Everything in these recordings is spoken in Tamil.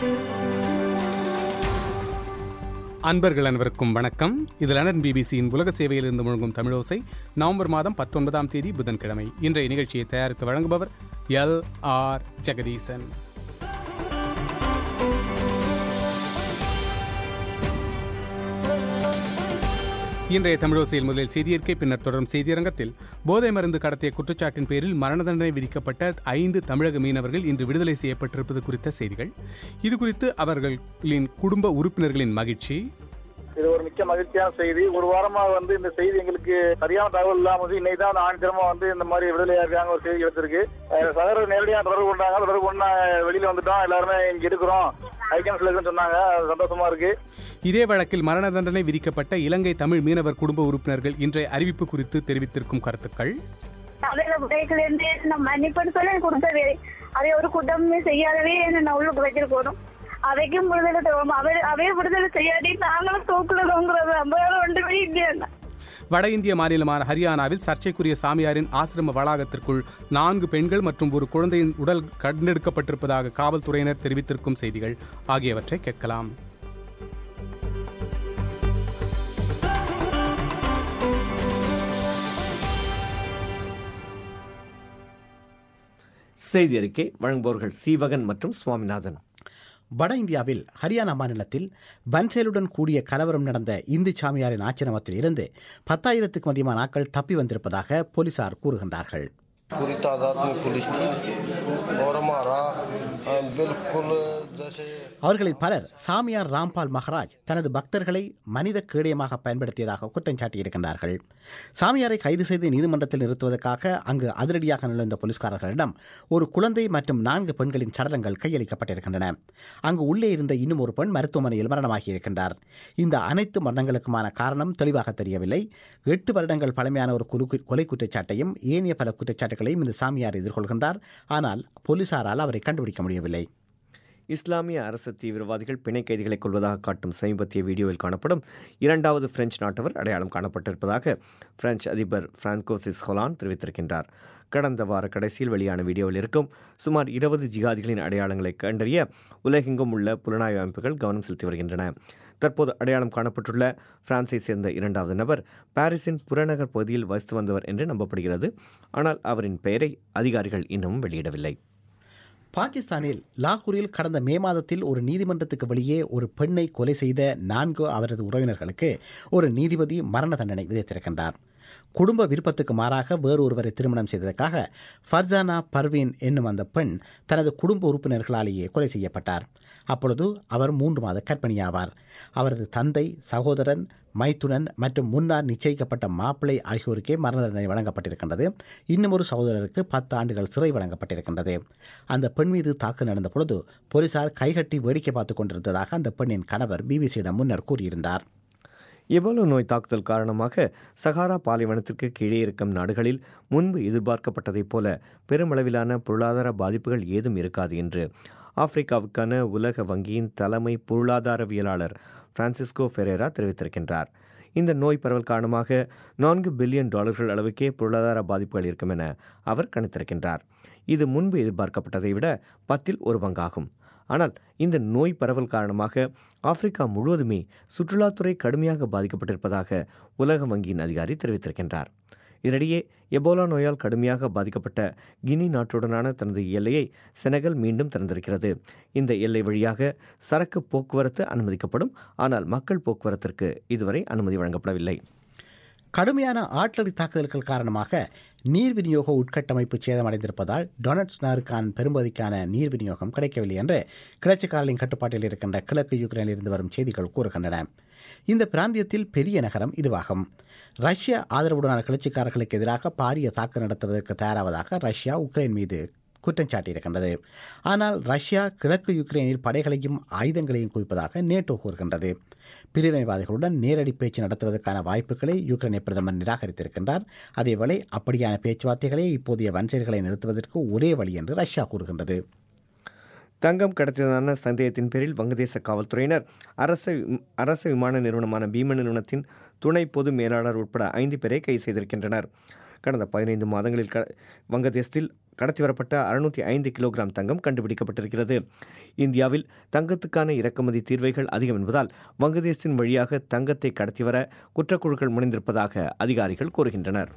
அன்பர்கள் அனைவருக்கும் வணக்கம் இது லண்டன் பிபிசியின் உலக சேவையிலிருந்து முழங்கும் தமிழோசை நவம்பர் மாதம் பத்தொன்பதாம் தேதி புதன்கிழமை இன்றைய நிகழ்ச்சியை தயாரித்து வழங்குபவர் எல் ஆர் ஜெகதீசன் இன்றைய தமிழோசையில் முதலில் செய்தியறிக்கை பின்னர் தொடரும் செய்தியரங்கத்தில் போதை மருந்து கடத்திய குற்றச்சாட்டின் பேரில் மரண தண்டனை விதிக்கப்பட்ட ஐந்து தமிழக மீனவர்கள் இன்று விடுதலை செய்யப்பட்டிருப்பது குறித்த செய்திகள் இது குறித்து அவர்களின் குடும்ப உறுப்பினர்களின் மகிழ்ச்சி இது ஒரு மிக்க மகிழ்ச்சியான செய்தி ஒரு வாரமா வந்து இந்த செய்தி எங்களுக்கு சரியான தகவல் இல்லாம வந்து இன்னைக்கு தான் ஆணித்தரமா வந்து இந்த மாதிரி விடுதலையா இருக்காங்க ஒரு செய்தி எடுத்திருக்கு அஹ் சகோதரர் நேரடியா தொடர்பு கொண்டாங்க தொடர்பு கொண்டா வெளியில வந்துட்டோம் எல்லாருமே இங்க இருக்கிறோம் ஐக்கன்ஸ்ல இருக்குன்னு சொன்னாங்க அது சந்தோஷமா இருக்கு இதே வழக்கில் மரண தண்டனை விதிக்கப்பட்ட இலங்கை தமிழ் மீனவர் குடும்ப உறுப்பினர்கள் இன்றைய அறிவிப்பு குறித்து தெரிவித்திருக்கும் கருத்துக்கள் அவரை உடைகளிலிருந்து நான் மன்னிப்புன்னு சொல்லி எனக்கு கொடுத்தது அதை ஒரு குற்றமே செய்யாதவே என்ன நான் உள்ளுக்கு வச்சிருக்கணும் அதைக்கும் விடுதலை தரும் அவர் அவைய விடுதலை செய்யாட்டி நாங்களும் தூக்குல தொங்குறது ஐம்பது ஒன்றுமே இல்லையா வட இந்திய மாநிலமான ஹரியானாவில் சர்ச்சைக்குரிய சாமியாரின் ஆசிரம வளாகத்திற்குள் நான்கு பெண்கள் மற்றும் ஒரு குழந்தையின் உடல் கண்டெடுக்கப்பட்டிருப்பதாக காவல்துறையினர் தெரிவித்திருக்கும் செய்திகள் ஆகியவற்றை கேட்கலாம் செய்தி அறிக்கை வழங்குபவர்கள் சீவகன் மற்றும் சுவாமிநாதன் வட இந்தியாவில் ஹரியானா மாநிலத்தில் பன்சேலுடன் கூடிய கலவரம் நடந்த இந்து சாமியாரின் ஆச்சிரமத்தில் இருந்து பத்தாயிரத்துக்கும் அதிகமான ஆட்கள் தப்பி வந்திருப்பதாக போலீசார் கூறுகின்றார்கள் पूरी तादाद में पुलिस थी और हमारा अ, बिल्कुल जैसे அவர்களில் பலர் சாமியார் ராம்பால் மகராஜ் தனது பக்தர்களை மனித கேடயமாக பயன்படுத்தியதாக குற்றம் சாட்டியிருக்கின்றார்கள் சாமியாரை கைது செய்து நீதிமன்றத்தில் நிறுத்துவதற்காக அங்கு அதிரடியாக நுழைந்த போலீஸ்காரர்களிடம் ஒரு குழந்தை மற்றும் நான்கு பெண்களின் சடலங்கள் கையளிக்கப்பட்டிருக்கின்றன அங்கு உள்ளே இருந்த இன்னும் ஒரு பெண் மருத்துவமனையில் மரணமாகியிருக்கின்றார் இந்த அனைத்து மரணங்களுக்குமான காரணம் தெளிவாக தெரியவில்லை எட்டு வருடங்கள் பழமையான ஒரு குறு கொலை குற்றச்சாட்டையும் ஏனைய பல குற்றச்சாட்டுகளையும் இந்த சாமியார் எதிர்கொள்கின்றார் ஆனால் போலீசாரால் அவரை கண்டுபிடிக்க முடியவில்லை இஸ்லாமிய அரசு தீவிரவாதிகள் பிணை கைதிகளை கொள்வதாக காட்டும் சமீபத்திய வீடியோவில் காணப்படும் இரண்டாவது பிரெஞ்சு நாட்டவர் அடையாளம் காணப்பட்டிருப்பதாக பிரெஞ்சு அதிபர் பிரான்கோசிஸ் ஹொலான் தெரிவித்திருக்கின்றார் கடந்த வார கடைசியில் வெளியான வீடியோவில் இருக்கும் சுமார் இருபது ஜிகாதிகளின் அடையாளங்களை கண்டறிய உலகெங்கும் உள்ள புலனாய்வு அமைப்புகள் கவனம் செலுத்தி வருகின்றன தற்போது அடையாளம் காணப்பட்டுள்ள பிரான்ஸை சேர்ந்த இரண்டாவது நபர் பாரிஸின் புறநகர் பகுதியில் வசித்து வந்தவர் என்று நம்பப்படுகிறது ஆனால் அவரின் பெயரை அதிகாரிகள் இன்னமும் வெளியிடவில்லை பாகிஸ்தானில் லாகூரில் கடந்த மே மாதத்தில் ஒரு நீதிமன்றத்துக்கு வெளியே ஒரு பெண்ணை கொலை செய்த நான்கு அவரது உறவினர்களுக்கு ஒரு நீதிபதி மரண தண்டனை விதித்திருக்கின்றார் குடும்ப விருப்பத்துக்கு மாறாக வேறொருவரை திருமணம் செய்ததற்காக ஃபர்ஜானா பர்வீன் என்னும் அந்த பெண் தனது குடும்ப உறுப்பினர்களாலேயே கொலை செய்யப்பட்டார் அப்பொழுது அவர் மூன்று மாத கர்ப்பிணியாவார் அவரது தந்தை சகோதரன் மைத்துனன் மற்றும் முன்னால் நிச்சயிக்கப்பட்ட மாப்பிள்ளை ஆகியோருக்கே மரண தண்டனை வழங்கப்பட்டிருக்கின்றது இன்னும் ஒரு சகோதரருக்கு பத்து ஆண்டுகள் சிறை வழங்கப்பட்டிருக்கின்றது அந்த பெண் மீது தாக்கு நடந்த பொழுது போலீசார் கைகட்டி வேடிக்கை பார்த்துக் கொண்டிருந்ததாக அந்த பெண்ணின் கணவர் பிபிசியிடம் முன்னர் கூறியிருந்தார் எபோலா நோய் தாக்குதல் காரணமாக சஹாரா பாலைவனத்திற்கு கீழே இருக்கும் நாடுகளில் முன்பு எதிர்பார்க்கப்பட்டதைப் போல பெருமளவிலான பொருளாதார பாதிப்புகள் ஏதும் இருக்காது என்று ஆப்பிரிக்காவுக்கான உலக வங்கியின் தலைமை பொருளாதாரவியலாளர் பிரான்சிஸ்கோ ஃபெரேரா தெரிவித்திருக்கின்றார் இந்த நோய் பரவல் காரணமாக நான்கு பில்லியன் டாலர்கள் அளவுக்கே பொருளாதார பாதிப்புகள் இருக்கும் என அவர் கணித்திருக்கின்றார் இது முன்பு எதிர்பார்க்கப்பட்டதை விட பத்தில் ஒரு பங்காகும் ஆனால் இந்த நோய் பரவல் காரணமாக ஆப்பிரிக்கா முழுவதுமே சுற்றுலாத்துறை கடுமையாக பாதிக்கப்பட்டிருப்பதாக உலக வங்கியின் அதிகாரி தெரிவித்திருக்கின்றார் இதனிடையே எபோலா நோயால் கடுமையாக பாதிக்கப்பட்ட கினி நாட்டுடனான தனது எல்லையை செனகல் மீண்டும் திறந்திருக்கிறது இந்த எல்லை வழியாக சரக்கு போக்குவரத்து அனுமதிக்கப்படும் ஆனால் மக்கள் போக்குவரத்திற்கு இதுவரை அனுமதி வழங்கப்படவில்லை கடுமையான ஆட்லரி தாக்குதல்கள் காரணமாக நீர் விநியோக உட்கட்டமைப்பு சேதமடைந்திருப்பதால் டொனட்ஸ் நகருக்கான பெரும்பகுதிக்கான நீர் விநியோகம் கிடைக்கவில்லை என்று கிளர்ச்சிக்காரர்களின் கட்டுப்பாட்டில் இருக்கின்ற கிழக்கு யுக்ரைனில் இருந்து வரும் செய்திகள் கூறுகின்றன இந்த பிராந்தியத்தில் பெரிய நகரம் இதுவாகும் ரஷ்ய ஆதரவுடனான கிளர்ச்சிக்காரர்களுக்கு எதிராக பாரிய தாக்கு நடத்துவதற்கு தயாராவதாக ரஷ்யா உக்ரைன் மீது குற்றம் சாட்டியிருக்கின்றது ஆனால் ரஷ்யா கிழக்கு யுக்ரைனில் படைகளையும் ஆயுதங்களையும் குவிப்பதாக நேட்டோ கூறுகின்றது பிரிவினைவாதிகளுடன் நேரடி பேச்சு நடத்துவதற்கான வாய்ப்புகளை யுக்ரைனை பிரதமர் நிராகரித்திருக்கின்றார் அதேவேளை அப்படியான பேச்சுவார்த்தைகளை இப்போதைய வன்செயல்களை நிறுத்துவதற்கு ஒரே வழி என்று ரஷ்யா கூறுகின்றது தங்கம் கடத்தியதான சந்தேகத்தின் பேரில் வங்கதேச காவல்துறையினர் அரச அரச விமான நிறுவனமான பீமன் நிறுவனத்தின் துணை பொது மேலாளர் உட்பட ஐந்து பேரை கைது செய்திருக்கின்றனர் கடந்த பதினைந்து மாதங்களில் க வங்கதேசத்தில் கடத்தி வரப்பட்ட அறுநூற்றி ஐந்து கிலோகிராம் தங்கம் கண்டுபிடிக்கப்பட்டிருக்கிறது இந்தியாவில் தங்கத்துக்கான இறக்குமதி தீர்வைகள் அதிகம் என்பதால் வங்கதேசத்தின் வழியாக தங்கத்தை கடத்தி வர குற்றக்குழுக்கள் முனைந்திருப்பதாக அதிகாரிகள் கூறுகின்றனர்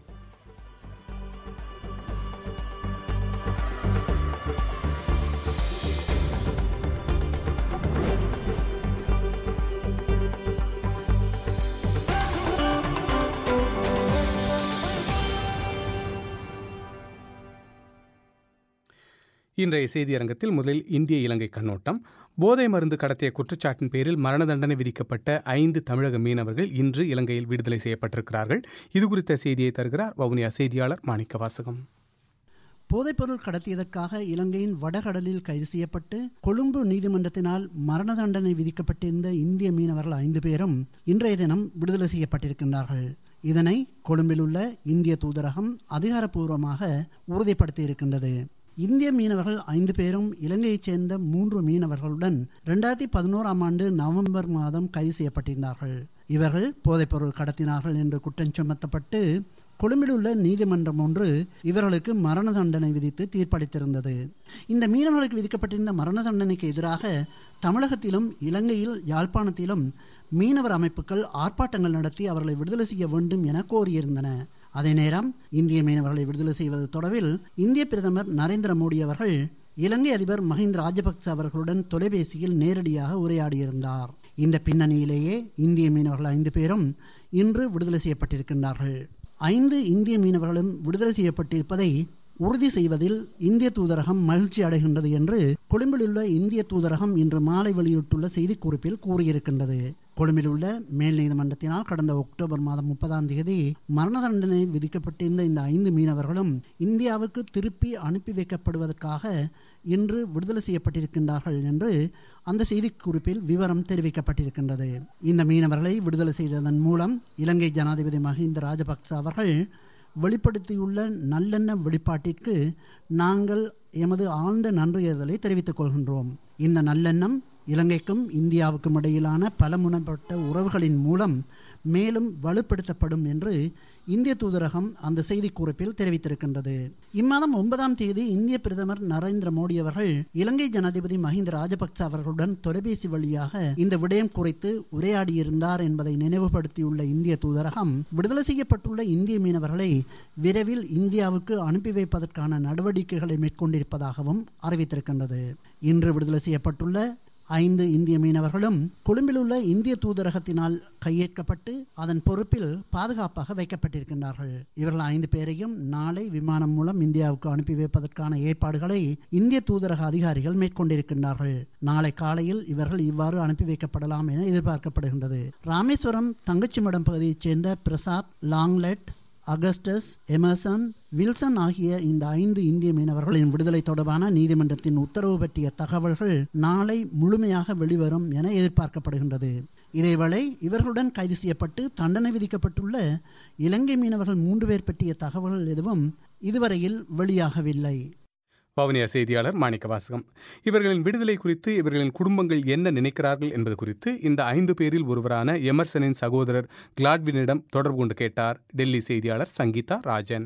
இன்றைய செய்தியரங்கத்தில் முதலில் இந்திய இலங்கை கண்ணோட்டம் போதை மருந்து கடத்திய குற்றச்சாட்டின் பேரில் மரண தண்டனை விதிக்கப்பட்ட ஐந்து தமிழக மீனவர்கள் இன்று இலங்கையில் விடுதலை செய்யப்பட்டிருக்கிறார்கள் இது குறித்த செய்தியை தருகிறார் வவுனியா செய்தியாளர் மாணிக்க வாசகம் போதைப்பொருள் கடத்தியதற்காக இலங்கையின் வடகடலில் கைது செய்யப்பட்டு கொழும்பு நீதிமன்றத்தினால் மரண தண்டனை விதிக்கப்பட்டிருந்த இந்திய மீனவர்கள் ஐந்து பேரும் இன்றைய தினம் விடுதலை செய்யப்பட்டிருக்கின்றார்கள் இதனை கொழும்பில் உள்ள இந்திய தூதரகம் அதிகாரப்பூர்வமாக உறுதிப்படுத்தியிருக்கின்றது இந்திய மீனவர்கள் ஐந்து பேரும் இலங்கையைச் சேர்ந்த மூன்று மீனவர்களுடன் இரண்டாயிரத்தி பதினோராம் ஆண்டு நவம்பர் மாதம் கைது செய்யப்பட்டிருந்தார்கள் இவர்கள் போதைப்பொருள் கடத்தினார்கள் என்று குற்றம் சுமத்தப்பட்டு கொழும்பில் உள்ள நீதிமன்றம் ஒன்று இவர்களுக்கு மரண தண்டனை விதித்து தீர்ப்பளித்திருந்தது இந்த மீனவர்களுக்கு விதிக்கப்பட்டிருந்த மரண தண்டனைக்கு எதிராக தமிழகத்திலும் இலங்கையில் யாழ்ப்பாணத்திலும் மீனவர் அமைப்புகள் ஆர்ப்பாட்டங்கள் நடத்தி அவர்களை விடுதலை செய்ய வேண்டும் என கோரியிருந்தன அதே நேரம் இந்திய மீனவர்களை விடுதலை செய்வது தொடர்பில் இந்திய பிரதமர் நரேந்திர மோடி அவர்கள் இலங்கை அதிபர் மஹிந்த ராஜபக்ச அவர்களுடன் தொலைபேசியில் நேரடியாக உரையாடியிருந்தார் இந்த பின்னணியிலேயே இந்திய மீனவர்கள் ஐந்து பேரும் இன்று விடுதலை செய்யப்பட்டிருக்கின்றார்கள் ஐந்து இந்திய மீனவர்களும் விடுதலை செய்யப்பட்டிருப்பதை உறுதி செய்வதில் இந்திய தூதரகம் மகிழ்ச்சி அடைகின்றது என்று கொழும்பில் உள்ள இந்திய தூதரகம் இன்று மாலை வெளியிட்டுள்ள செய்திக்குறிப்பில் கூறியிருக்கின்றது கொழும்பில் உள்ள மேல் நீதிமன்றத்தினால் கடந்த அக்டோபர் மாதம் முப்பதாம் தேதி மரண தண்டனை விதிக்கப்பட்டிருந்த இந்த ஐந்து மீனவர்களும் இந்தியாவுக்கு திருப்பி அனுப்பி வைக்கப்படுவதற்காக இன்று விடுதலை செய்யப்பட்டிருக்கின்றார்கள் என்று அந்த செய்திக்குறிப்பில் விவரம் தெரிவிக்கப்பட்டிருக்கின்றது இந்த மீனவர்களை விடுதலை செய்ததன் மூலம் இலங்கை ஜனாதிபதி மஹிந்த ராஜபக்ச அவர்கள் வெளிப்படுத்தியுள்ள நல்லெண்ண வெளிப்பாட்டிற்கு நாங்கள் எமது ஆழ்ந்த நன்றியதலை தெரிவித்துக் கொள்கின்றோம் இந்த நல்லெண்ணம் இலங்கைக்கும் இந்தியாவுக்கும் இடையிலான பலமுனைப்பட்ட உறவுகளின் மூலம் மேலும் வலுப்படுத்தப்படும் என்று இந்திய தூதரகம் அந்த செய்திக்குறிப்பில் தெரிவித்திருக்கின்றது இம்மாதம் ஒன்பதாம் தேதி இந்திய பிரதமர் நரேந்திர மோடி அவர்கள் இலங்கை ஜனாதிபதி மஹிந்த ராஜபக்ச அவர்களுடன் தொலைபேசி வழியாக இந்த விடயம் குறித்து உரையாடியிருந்தார் என்பதை நினைவுபடுத்தியுள்ள இந்திய தூதரகம் விடுதலை செய்யப்பட்டுள்ள இந்திய மீனவர்களை விரைவில் இந்தியாவுக்கு அனுப்பி வைப்பதற்கான நடவடிக்கைகளை மேற்கொண்டிருப்பதாகவும் அறிவித்திருக்கின்றது இன்று விடுதலை செய்யப்பட்டுள்ள ஐந்து இந்திய மீனவர்களும் கொழும்பில் உள்ள இந்திய தூதரகத்தினால் கையேற்கப்பட்டு அதன் பொறுப்பில் பாதுகாப்பாக வைக்கப்பட்டிருக்கின்றார்கள் இவர்கள் ஐந்து பேரையும் நாளை விமானம் மூலம் இந்தியாவுக்கு அனுப்பி வைப்பதற்கான ஏற்பாடுகளை இந்திய தூதரக அதிகாரிகள் மேற்கொண்டிருக்கின்றார்கள் நாளை காலையில் இவர்கள் இவ்வாறு அனுப்பி வைக்கப்படலாம் என எதிர்பார்க்கப்படுகின்றது ராமேஸ்வரம் தங்கச்சிமடம் பகுதியைச் சேர்ந்த Prasad Langlet Augustus Emerson Wilson ஆகிய இந்த ஐந்து இந்திய மீனவர்களின் விடுதலை தொடர்பான நீதிமன்றத்தின் உத்தரவு பற்றிய தகவல்கள் நாளை முழுமையாக வெளிவரும் என எதிர்பார்க்கப்படுகின்றது இதேவேளை இவர்களுடன் கைது செய்யப்பட்டு தண்டனை விதிக்கப்பட்டுள்ள இலங்கை மீனவர்கள் மூன்று பேர் பற்றிய தகவல்கள் எதுவும் இதுவரையில் வெளியாகவில்லை வவுனியா செய்தியாளர் மாணிக்க வாசகம் இவர்களின் விடுதலை குறித்து இவர்களின் குடும்பங்கள் என்ன நினைக்கிறார்கள் என்பது குறித்து இந்த ஐந்து பேரில் ஒருவரான எமர்சனின் சகோதரர் கிளாட்வினிடம் தொடர்பு கொண்டு கேட்டார் டெல்லி செய்தியாளர் சங்கீதா ராஜன்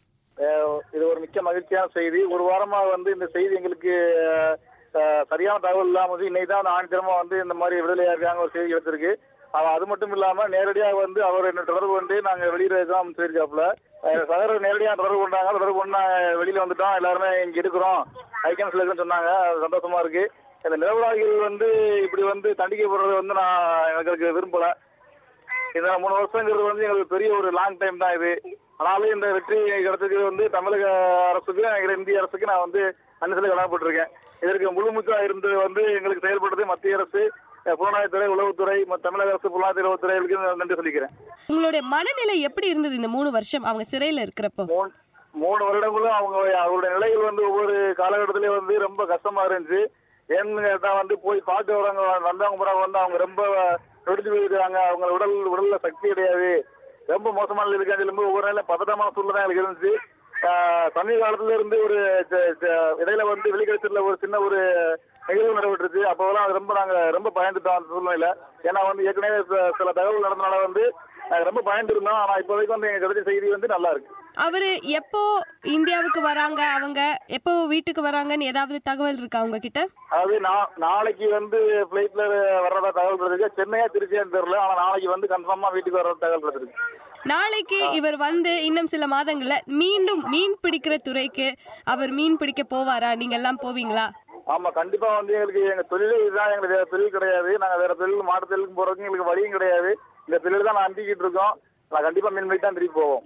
அஹ் இது ஒரு மிக்க மகிழ்ச்சியான செய்தி ஒரு வாரமா வந்து இந்த செய்தி எங்களுக்கு அஹ், சரியான தகவல் இல்லாம வந்து இன்னைக்கு தான் அந்த ஆணித்தரமா வந்து இந்த மாதிரி விடுதலையா இருக்காங்க ஒரு செய்தி எடுத்திருக்கு அவன் அது மட்டும் இல்லாம நேரடியாக வந்து அவர் என்ன தொடர்பு கொண்டு நாங்க வெளியில தான் சொல்லியிருக்காப்புல அஹ், சகோதரர் நேரடியாக தொடர்பு கொண்டாங்க தொடர்பு கொண்டா வெளியில வந்துட்டோம் எல்லாருமே இங்க இருக்கிறோம் ஐக்கன்ஸ்ல இருக்குன்னு சொன்னாங்க அது சந்தோஷமா இருக்கு இந்த நிரபராதிகள் வந்து இப்படி வந்து தண்டிக்கப்படுறது வந்து நான் எங்களுக்கு விரும்பல இந்த மூணு வருஷங்கிறது வந்து எங்களுக்கு பெரிய ஒரு லாங் டைம் தான் இது ஆனாலும் இந்த வெற்றி கிடைச்சது வந்து தமிழக அரசுக்கு எங்க இந்திய அரசுக்கு நான் வந்து அன்னசில கடமைப்பட்டிருக்கேன் இதற்கு முழுமுச்சா இருந்து வந்து எங்களுக்கு செயல்படுறது மத்திய அரசு அஹ், புலனாய்வுத்துறை உளவுத்துறை ம- தமிழக அரசு புலனாய்வு உளவுத்துறைகளுக்கு நான் நன்றி சொல்லிக்கிறேன் உங்களுடைய மனநிலை எப்படி இருந்தது இந்த மூணு வருஷம் அவங்க சிறையில இருக்கிறப்போ மூணு மூணு வருடங்களும் அவங்க அவருடைய நிலைகள் வந்து ஒவ்வொரு காலகட்டத்திலயும் வந்து ரொம்ப கஷ்டமா இருந்துச்சு ஏன்னு கேட்டா வந்து போய் பார்க்க வரவங்க வந்தவங்க பிறகு வந்து அவங்க ரொம்ப நொடிச்சு போயிருக்காங்க அவங்க உடல் உடல்ல சக்தி கிடையாது ரொம்ப மோசமான நிலை இருக்காங்க சொல்லும்போது ஒவ்வொரு நாளும் பதட்டமான சூழ்நிலை தான் எங்களுக்கு இருந்துச்சு ஆஹ் சமீப காலத்துல இருந்து ஒரு ச- ச- இடையில வந்து வெளிக்கடத்துல ஒரு சின்ன ஒரு நிகழ்வு நடைபெற்றுச்சு அப்போலாம் அது ரொம்ப நாங்க ரொம்ப பயந்துட்டோம் அந்த சூழ்நிலையில ஏன்னா வந்து ஏற்கனவே ச- சில தகவல் நடந்தனால வந்து நாங்க ரொம்ப பயந்துருந்தோம் ஆனா இப்போதைக்கு வந்து எங்க கிடைச்ச செய்தி வந்து நல்லா இருக்கு அவரு எப்போ இந்தியாவுக்கு வராங்க அவங்க எப்போ வீட்டுக்கு வராங்கன்னு ஏதாவது தகவல் இருக்கா உங்ககிட்ட அதாவது நா- நாளைக்கு வந்து பிளைட்ல வர்றதா தகவல் கிடைச்சிருக்கு சென்னையா திருச்சியான்னு தெரியல ஆனா நாளைக்கு வந்து கன்ஃபார்மா வீட்டுக்கு வர்ற தகவல் கிடைச்சிருக்கு நாளைக்கு இவர் வந்து இன்னும் சில மாதங்கள்ல மீண்டும் மீன் பிடிக்கிற துறைக்கு அவர் மீன் பிடிக்க போவாரா நீங்க எல்லாம் போவீங்களா ஆமா கண்டிப்பா வந்து எங்களுக்கு எங்க தொழிலே இதுதான் எங்களுக்கு வேற தொழில் கிடையாது நாங்க வேற தொழில் மாட்டு தொழிலுக்கு போறதுக்கு எங்களுக்கு வழியும் கிடையாது இந்த தொழில் தான் நான் நம்பிக்கிட்டு இருக்கோம் நான் கண்டிப்பா மீன் பிடிக்க தான் திருப்பி போவோம்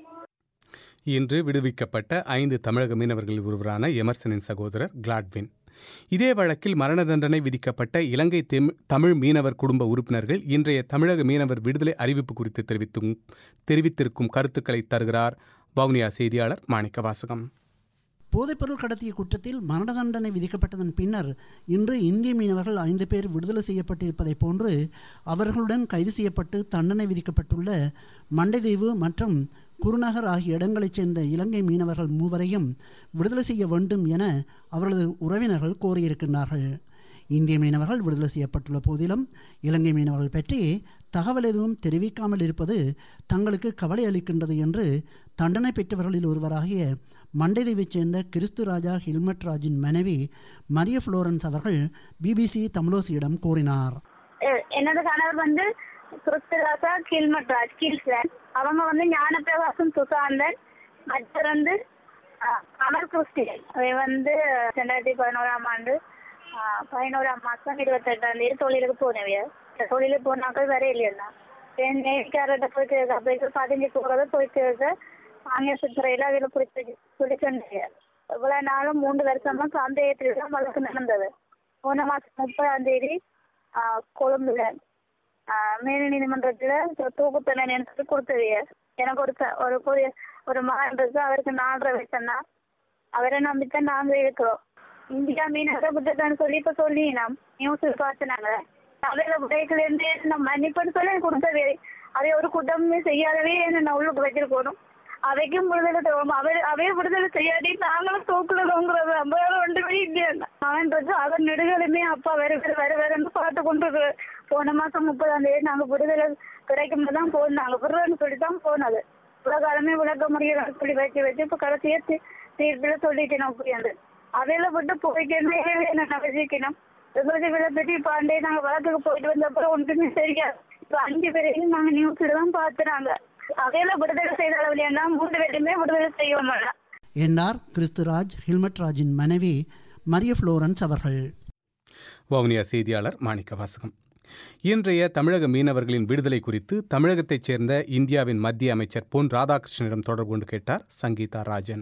இன்று விடுவிக்கப்பட்ட ஐந்து தமிழக மீனவர்களில் ஒருவரான எமர்சனின் சகோதரர் கிளாட்வின் இதே வழக்கில் மரண தண்டனை விதிக்கப்பட்ட இலங்கை தெம்- தமிழ் மீனவர் குடும்ப உறுப்பினர்கள் இன்றைய தமிழக மீனவர் விடுதலை அறிவிப்பு குறித்து தெரிவித்தும் தெரிவித்திருக்கும் கருத்துக்களை தருகிறார் வவுனியா செய்தியாளர் மாணிக்க வாசகம் போதைப்பொருள் கடத்திய குற்றத்தில் மரண தண்டனை விதிக்கப்பட்டதன் பின்னர் இன்று இந்திய மீனவர்கள் ஐந்து பேர் விடுதலை செய்யப்பட்டிருப்பதைப் போன்று அவர்களுடன் கைது செய்யப்பட்டு தண்டனை விதிக்கப்பட்டுள்ள மண்டைதீவு மற்றும் குருநகர் ஆகிய இடங்களைச் சேர்ந்த இலங்கை மீனவர்கள் மூவரையும் விடுதலை செய்ய வேண்டும் என அவர்களது உறவினர்கள் கோரியிருக்கின்றார்கள் இந்திய மீனவர்கள் விடுதலை செய்யப்பட்டுள்ள போதிலும் இலங்கை மீனவர்கள் பற்றி தகவல் எதுவும் தெரிவிக்காமல் இருப்பது தங்களுக்கு கவலை அளிக்கின்றது என்று தண்டனை பெற்றவர்களில் ஒருவராகிய மண்டைதீவைச் சேர்ந்த கிறிஸ்து ராஜா ஹில்மட் ராஜின் மனைவி மரிய புளோரன்ஸ் அவர்கள் பிபிசி தமிழோசியிடம் கூறினார் எ- என்னோட கணவர் வந்து கிறிஸ்துராசா கீழ்மட்ராஜ் கீழ்ஸ்லன் அவங்க வந்து ஞானப்பிரகாசம் சுசாந்தன் மற்றவர் வந்து அஹ், அமர் கிறிஸ்டியன் அவை வந்து ரெண்டாயிரத்தி பதினோராம் ஆண்டு அஹ், பதினோராம் மாசம் இருபத்தெட்டாம் தேதி தொழிலுக்கு போனவைய தொழிலுக்கு போனாக்கள் வர இல்லையா என் நேவிக்காரர்கிட்ட போய் கேட்க போய் பதிஞ்சு போகிறத போய் கேட்க ஆங்கில சித்திரையில அதில் பிடிச்சி பிடிச்சிருந்தீங்க இவ்வளவு நாளும் மூன்று வருஷமா சந்தேகத்தில் தான் வழக்கு நடந்தது போன மாசம் முப்பதாம் தேதி ஆஹ், கொழும்புல ஆஹ், மேல் நீதிமன்றத்துல தூக்கு தண்டனை எனக்கு கொடுத்தது எனக்கு ஒரு ச- ஒரு ஒரு- ஒரு மகன் இருக்கு அவருக்கு நாலரை வயசு தான் அவரை நம்பித்தான் நாங்க இருக்கிறோம் இந்தியா மீனவரை விட்டுட்டான்னு சொல்லி இப்ப சொல்லி நாம் நியூஸ் பார்த்துனாங்க அவையில விடைகள் இருந்து நம்ம மன்னிப்புன்னு சொல்லி எனக்கு கொடுத்தது அதை ஒரு குற்றமே செய்யாதவே என்ன உள்ளுக்கு வச்சிருக்கணும் அவைக்கும் விடுதலை தரும் அவர் அவைய விடுதலை செய்யாட்டி நாங்களும் தூக்குல தோங்குறது வேற ஒன்றுமே இல்லையா அவன்றது அதன் நெடுகளுமே அப்பா வேற வேற வேற வேறன்னு பார்த்து கொண்டு இருக்கு. போன மாசம் முப்பதாம் தேதி நாங்க விடுதலை கிடைக்கும் தான் போனாங்க விடுறேன்னு சொல்லி தான் போனது இவ்வளவு காலமே விளக்க முடியலன்னு சொல்லி வச்சு வச்சு இப்ப கடைசியா தீ- தீர்ப்புல சொல்லிட்டு நான் புரியாது அவையில விட்டு போய்க்கணும் என்ன நவசிக்கணும் எங்களுக்கு இவளை பற்றி பாண்டே நாங்க வழக்குக்கு போயிட்டு வந்த அப்புறம் ஒன்றுமே தெரியாது இப்ப அஞ்சு பேரையும் நாங்க நியூஸ்ல தான் பாத்துறாங்க அவையில விடுதலை செய்தாலும் மூன்று பேருமே விடுதலை செய்ய மாட்டோம் என்றார் கிறிஸ்துராஜ் ஹில்மட் ராஜின் மனைவி மரிய புளோரன்ஸ் அவர்கள் வவுனியா செய்தியாளர் மாணிக்க வாசகம் இன்றைய தமிழக மீனவர்களின் விடுதலை குறித்து தமிழகத்தைச் சேர்ந்த இந்தியாவின் மத்திய அமைச்சர் பொன் ராதாகிருஷ்ணனிடம் தொடர்பு கொண்டு கேட்டார் சங்கீதா ராஜன்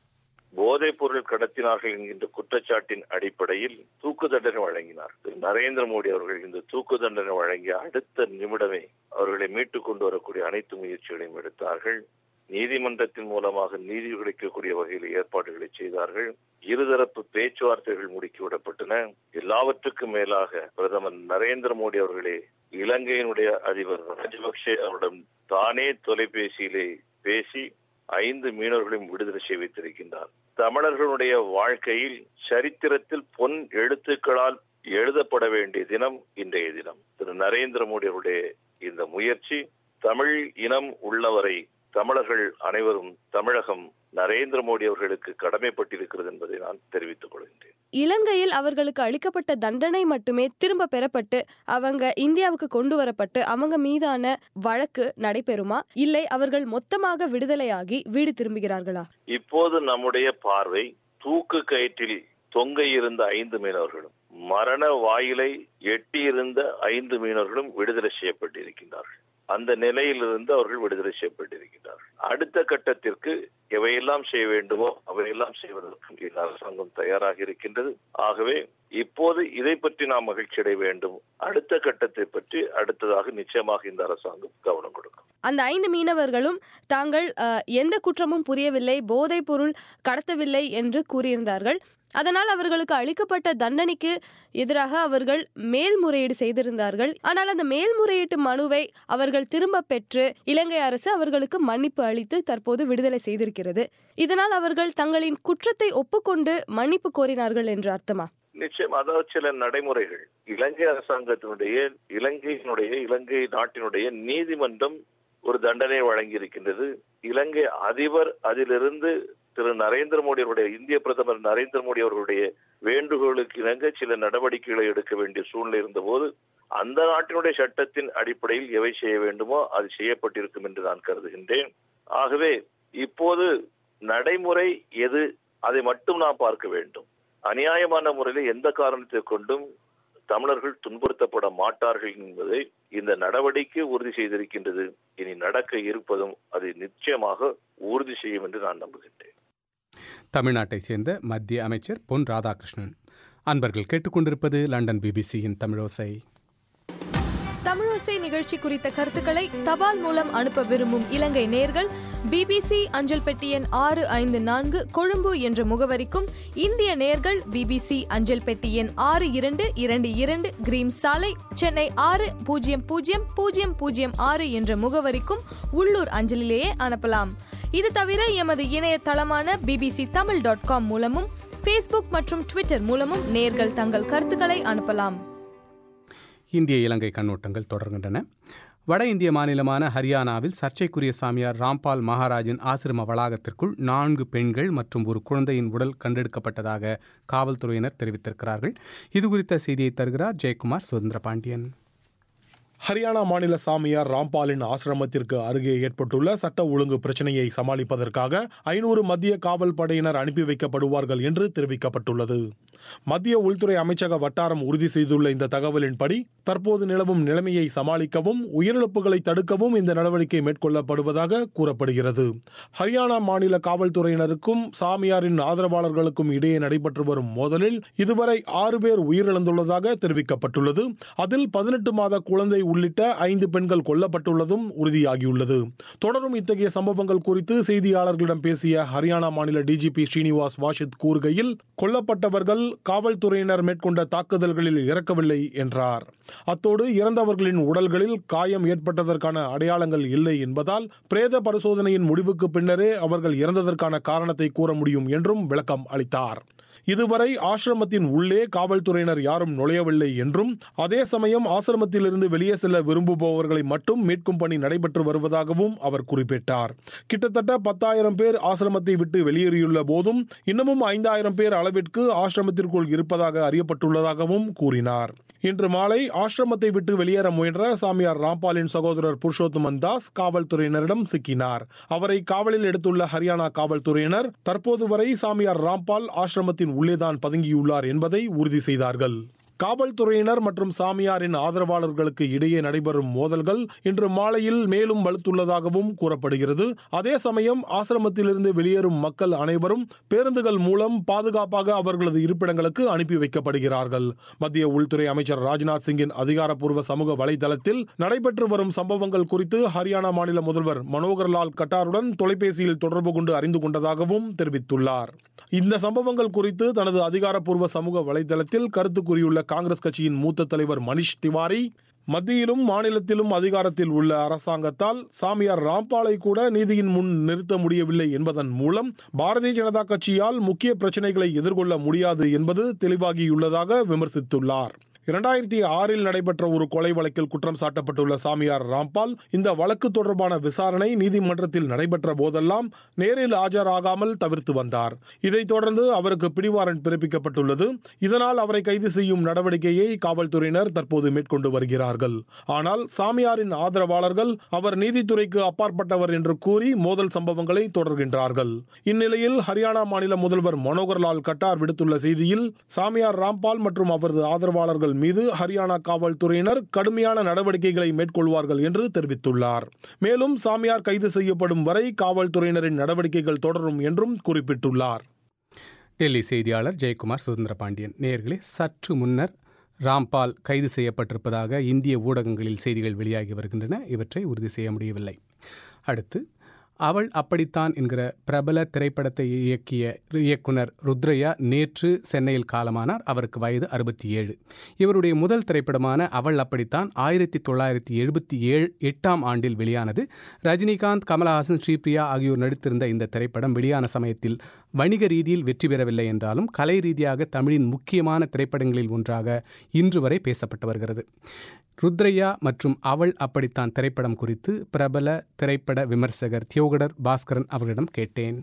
போதைப் பொருள் கடத்தினார்கள் என்கின்ற குற்றச்சாட்டின் அடிப்படையில் தூக்கு தண்டனை வழங்கினார் திரு நரேந்திர மோடி அவர்கள் இந்த தூக்கு தண்டனை வழங்கிய அடுத்த நிமிடமே அவர்களை மீட்டுக் கொண்டு வரக்கூடிய அனைத்து முயற்சிகளையும் எடுத்தார்கள் நீதிமன்றத்தின் மூலமாக நீதி கிடைக்கக்கூடிய வகையில் ஏற்பாடுகளை செய்தார்கள் இருதரப்பு பேச்சுவார்த்தைகள் முடுக்கிவிடப்பட்டன எல்லாவற்றுக்கும் மேலாக பிரதமர் நரேந்திர மோடி அவர்களே இலங்கையினுடைய அதிபர் ராஜபக்சே அவரிடம் தானே தொலைபேசியிலே பேசி ஐந்து மீனவர்களையும் விடுதலை செய்ய வைத்திருக்கின்றார் தமிழர்களுடைய வாழ்க்கையில் சரித்திரத்தில் பொன் எழுத்துக்களால் எழுதப்பட வேண்டிய தினம் இன்றைய தினம் திரு நரேந்திர மோடி அவருடைய இந்த முயற்சி தமிழ் இனம் உள்ளவரை தமிழர்கள் அனைவரும் தமிழகம் நரேந்திர மோடி அவர்களுக்கு கடமைப்பட்டிருக்கிறது என்பதை நான் தெரிவித்துக் கொள்கின்றேன் இலங்கையில் அவர்களுக்கு அளிக்கப்பட்ட தண்டனை மட்டுமே திரும்ப பெறப்பட்டு அவங்க இந்தியாவுக்கு கொண்டு வரப்பட்டு அவங்க மீதான வழக்கு நடைபெறுமா இல்லை அவர்கள் மொத்தமாக விடுதலையாகி வீடு திரும்புகிறார்களா இப்போது நம்முடைய பார்வை தூக்கு கயிற்றில் தொங்க இருந்த ஐந்து மீனவர்களும் மரண வாயிலை எட்டியிருந்த ஐந்து மீனவர்களும் விடுதலை செய்யப்பட்டிருக்கின்றார்கள் அந்த நிலையிலிருந்து அவர்கள் விடுதலை செய்யப்பட்டிருக்கின்றார்கள் அடுத்த கட்டத்திற்கு எவையெல்லாம் செய்ய வேண்டுமோ அவையெல்லாம் செய்வதற்கு இந்த அரசாங்கம் தயாராக இருக்கின்றது ஆகவே இப்போது இதை பற்றி நாம் மகிழ்ச்சி அடைய வேண்டும் அடுத்த கட்டத்தை பற்றி அடுத்ததாக நிச்சயமாக இந்த அரசாங்கம் கவனம் கொடுக்கும் அந்த ஐந்து மீனவர்களும் தாங்கள் அஹ், எந்த குற்றமும் புரியவில்லை போதைப் பொருள் கடத்தவில்லை என்று கூறியிருந்தார்கள் அதனால் அவர்களுக்கு அளிக்கப்பட்ட தண்டனைக்கு எதிராக அவர்கள் மேல்முறையீடு செய்திருந்தார்கள் ஆனால் அந்த மேல்முறையீட்டு மனுவை அவர்கள் திரும்ப பெற்று இலங்கை அரசு அவர்களுக்கு மன்னிப்பு அளித்து தற்போது விடுதலை செய்திருக்கிறது இதனால் அவர்கள் தங்களின் குற்றத்தை ஒப்புக்கொண்டு மன்னிப்பு கோரினார்கள் என்று அர்த்தமா நிச்சயம் அதாவது சில நடைமுறைகள் இலங்கை அரசாங்கத்தினுடைய இலங்கையினுடைய இலங்கை நாட்டினுடைய நீதிமன்றம் ஒரு தண்டனை வழங்கி இருக்கின்றது இலங்கை அதிபர் அதிலிருந்து திரு நரேந்திர மோடி அவருடைய இந்திய பிரதமர் நரேந்திர மோடி அவர்களுடைய வேண்டுகோளுக்கு இணங்க சில நடவடிக்கைகளை எடுக்க வேண்டிய சூழ்நிலை இருந்தபோது அந்த நாட்டினுடைய சட்டத்தின் அடிப்படையில் எவை செய்ய வேண்டுமோ அது செய்யப்பட்டிருக்கும் என்று நான் கருதுகின்றேன் ஆகவே இப்போது நடைமுறை எது அதை மட்டும் நாம் பார்க்க வேண்டும் அநியாயமான முறையில் எந்த காரணத்தை கொண்டும் தமிழர்கள் துன்புறுத்தப்பட மாட்டார்கள் என்பதை இந்த நடவடிக்கை உறுதி செய்திருக்கின்றது இனி நடக்க இருப்பதும் அதை நிச்சயமாக உறுதி செய்யும் என்று நான் நம்புகின்றேன் தமிழ்நாட்டைச் சேர்ந்த மத்திய அமைச்சர் பொன் ராதாகிருஷ்ணன் அன்பர்கள் கேட்டுக்கொண்டிருப்பது லண்டன் பிபிசியின் தமிழோசை தமிழோசை நிகழ்ச்சி குறித்த கருத்துக்களை தபால் மூலம் அனுப்ப விரும்பும் இலங்கை நேர்கள் பிபிசி அஞ்சல் பெட்டி எண் ஆறு ஐந்து நான்கு கொழும்பு என்ற முகவரிக்கும் இந்திய நேர்கள் பிபிசி அஞ்சல் பெட்டி எண் ஆறு இரண்டு இரண்டு இரண்டு கிரீம் சாலை சென்னை ஆறு பூஜ்ஜியம் பூஜ்ஜியம் பூஜ்ஜியம் பூஜ்ஜியம் ஆறு என்ற முகவரிக்கும் உள்ளூர் அஞ்சலிலேயே அனுப்பலாம் இது தவிர எமது இணையதளமான பிபிசி தமிழ் டாட் காம் மூலமும் ஃபேஸ்புக் மற்றும் ட்விட்டர் மூலமும் நேர்கள் தங்கள் கருத்துக்களை அனுப்பலாம் இந்திய இலங்கை கண்ணோட்டங்கள் தொடர்கின்றன வட இந்திய மாநிலமான ஹரியானாவில் சர்ச்சைக்குரிய சாமியார் ராம்பால் மகாராஜின் ஆசிரம வளாகத்திற்குள் நான்கு பெண்கள் மற்றும் ஒரு குழந்தையின் உடல் கண்டெடுக்கப்பட்டதாக காவல்துறையினர் தெரிவித்திருக்கிறார்கள் இது குறித்த செய்தியை தருகிறார் ஜெயக்குமார் சுதந்திர பாண்டியன் ஹரியானா மாநில சாமியார் ராம்பாலின் ஆசிரமத்திற்கு அருகே ஏற்பட்டுள்ள சட்ட ஒழுங்கு பிரச்சனையை சமாளிப்பதற்காக ஐநூறு மத்திய காவல் படையினர் அனுப்பி வைக்கப்படுவார்கள் என்று தெரிவிக்கப்பட்டுள்ளது மத்திய உள்துறை அமைச்சக வட்டாரம் உறுதி செய்துள்ள இந்த தகவலின்படி தற்போது நிலவும் நிலைமையை சமாளிக்கவும் உயிரிழப்புகளை தடுக்கவும் இந்த நடவடிக்கை மேற்கொள்ளப்படுவதாக கூறப்படுகிறது ஹரியானா மாநில காவல்துறையினருக்கும் சாமியாரின் ஆதரவாளர்களுக்கும் இடையே நடைபெற்று வரும் மோதலில் இதுவரை ஆறு பேர் உயிரிழந்துள்ளதாக தெரிவிக்கப்பட்டுள்ளது அதில் பதினெட்டு மாத குழந்தை உள்ளிட்ட ஐந்து பெண்கள் கொல்லப்பட்டுள்ளதும் உறுதியாகியுள்ளது தொடரும் இத்தகைய சம்பவங்கள் குறித்து செய்தியாளர்களிடம் பேசிய ஹரியானா மாநில டிஜிபி ஸ்ரீனிவாஸ் வாஷித் கூறுகையில் கொல்லப்பட்டவர்கள் காவல்துறையினர் மேற்கொண்ட தாக்குதல்களில் இறக்கவில்லை என்றார் அத்தோடு இறந்தவர்களின் உடல்களில் காயம் ஏற்பட்டதற்கான அடையாளங்கள் இல்லை என்பதால் பிரேத பரிசோதனையின் முடிவுக்கு பின்னரே அவர்கள் இறந்ததற்கான காரணத்தை கூற முடியும் என்றும் விளக்கம் அளித்தார் இதுவரை ஆசிரமத்தின் உள்ளே காவல்துறையினர் யாரும் நுழையவில்லை என்றும் அதே சமயம் ஆசிரமத்திலிருந்து வெளியே செல்ல விரும்புபவர்களை மட்டும் மீட்கும் பணி நடைபெற்று வருவதாகவும் அவர் குறிப்பிட்டார் கிட்டத்தட்ட பத்தாயிரம் பேர் ஆசிரமத்தை விட்டு வெளியேறியுள்ள போதும் இன்னமும் ஐந்தாயிரம் பேர் அளவிற்கு ஆசிரமத்திற்குள் இருப்பதாக அறியப்பட்டுள்ளதாகவும் கூறினார் இன்று மாலை ஆசிரமத்தை விட்டு வெளியேற முயன்ற சாமியார் ராம்பாலின் சகோதரர் புருஷோத்தமன் தாஸ் காவல்துறையினரிடம் சிக்கினார் அவரை காவலில் எடுத்துள்ள ஹரியானா காவல்துறையினர் தற்போது வரை சாமியார் ராம்பால் ஆசிரமத்தின் உள்ளேதான் பதுங்கியுள்ளார் என்பதை உறுதி செய்தார்கள் காவல்துறையினர் மற்றும் சாமியாரின் ஆதரவாளர்களுக்கு இடையே நடைபெறும் மோதல்கள் இன்று மாலையில் மேலும் வலுத்துள்ளதாகவும் கூறப்படுகிறது அதே சமயம் ஆசிரமத்திலிருந்து வெளியேறும் மக்கள் அனைவரும் பேருந்துகள் மூலம் பாதுகாப்பாக அவர்களது இருப்பிடங்களுக்கு அனுப்பி வைக்கப்படுகிறார்கள் மத்திய உள்துறை அமைச்சர் ராஜ்நாத் சிங்கின் அதிகாரப்பூர்வ சமூக வலைதளத்தில் நடைபெற்று வரும் சம்பவங்கள் குறித்து ஹரியானா மாநில முதல்வர் மனோகர்லால் கட்டாருடன் தொலைபேசியில் தொடர்பு கொண்டு அறிந்து கொண்டதாகவும் தெரிவித்துள்ளார் இந்த சம்பவங்கள் குறித்து தனது அதிகாரப்பூர்வ சமூக வலைதளத்தில் கருத்து கூறியுள்ள காங்கிரஸ் கட்சியின் மூத்த தலைவர் மனிஷ் திவாரி மத்தியிலும் மாநிலத்திலும் அதிகாரத்தில் உள்ள அரசாங்கத்தால் சாமியார் ராம்பாலை கூட நீதியின் முன் நிறுத்த முடியவில்லை என்பதன் மூலம் பாரதிய ஜனதா கட்சியால் முக்கிய பிரச்சனைகளை எதிர்கொள்ள முடியாது என்பது தெளிவாகியுள்ளதாக விமர்சித்துள்ளார் இரண்டாயிரத்தி ஆறில் நடைபெற்ற ஒரு கொலை வழக்கில் குற்றம் சாட்டப்பட்டுள்ள சாமியார் ராம்பால் இந்த வழக்கு தொடர்பான விசாரணை நீதிமன்றத்தில் நடைபெற்ற போதெல்லாம் நேரில் ஆஜராகாமல் தவிர்த்து வந்தார் இதைத் தொடர்ந்து அவருக்கு பிடிவாரண்ட் பிறப்பிக்கப்பட்டுள்ளது இதனால் அவரை கைது செய்யும் நடவடிக்கையை காவல்துறையினர் தற்போது மேற்கொண்டு வருகிறார்கள் ஆனால் சாமியாரின் ஆதரவாளர்கள் அவர் நீதித்துறைக்கு அப்பாற்பட்டவர் என்று கூறி மோதல் சம்பவங்களை தொடர்கின்றார்கள் இந்நிலையில் ஹரியானா மாநில முதல்வர் மனோகர்லால் கட்டார் விடுத்துள்ள செய்தியில் சாமியார் ராம்பால் மற்றும் அவரது ஆதரவாளர்கள் மீது ஹரியானா காவல்துறையினர் கடுமையான நடவடிக்கைகளை மேற்கொள்வார்கள் என்று தெரிவித்துள்ளார் மேலும் சாமியார் கைது செய்யப்படும் வரை காவல்துறையினரின் நடவடிக்கைகள் தொடரும் என்றும் குறிப்பிட்டுள்ளார் டெல்லி செய்தியாளர் ஜெயக்குமார் சுதந்திர பாண்டியன் நேர்களே சற்று முன்னர் ராம்பால் கைது செய்யப்பட்டிருப்பதாக இந்திய ஊடகங்களில் செய்திகள் வெளியாகி வருகின்றன இவற்றை உறுதி செய்ய முடியவில்லை அடுத்து அவள் அப்படித்தான் என்கிற பிரபல திரைப்படத்தை இயக்கிய இயக்குனர் ருத்ரையா நேற்று சென்னையில் காலமானார் அவருக்கு வயது அறுபத்தி ஏழு இவருடைய முதல் திரைப்படமான அவள் அப்படித்தான் ஆயிரத்தி தொள்ளாயிரத்தி எழுபத்தி ஏழு எட்டாம் ஆண்டில் வெளியானது ரஜினிகாந்த் கமலஹாசன் ஸ்ரீபிரியா ஆகியோர் நடித்திருந்த இந்த திரைப்படம் வெளியான சமயத்தில் வணிக ரீதியில் வெற்றி பெறவில்லை என்றாலும் கலை ரீதியாக தமிழின் முக்கியமான திரைப்படங்களில் ஒன்றாக இன்று வரை பேசப்பட்டு வருகிறது ருத்ரையா மற்றும் அவள் அப்படித்தான் திரைப்படம் குறித்து பிரபல திரைப்பட விமர்சகர் தியோகடர் பாஸ்கரன் அவர்களிடம் கேட்டேன்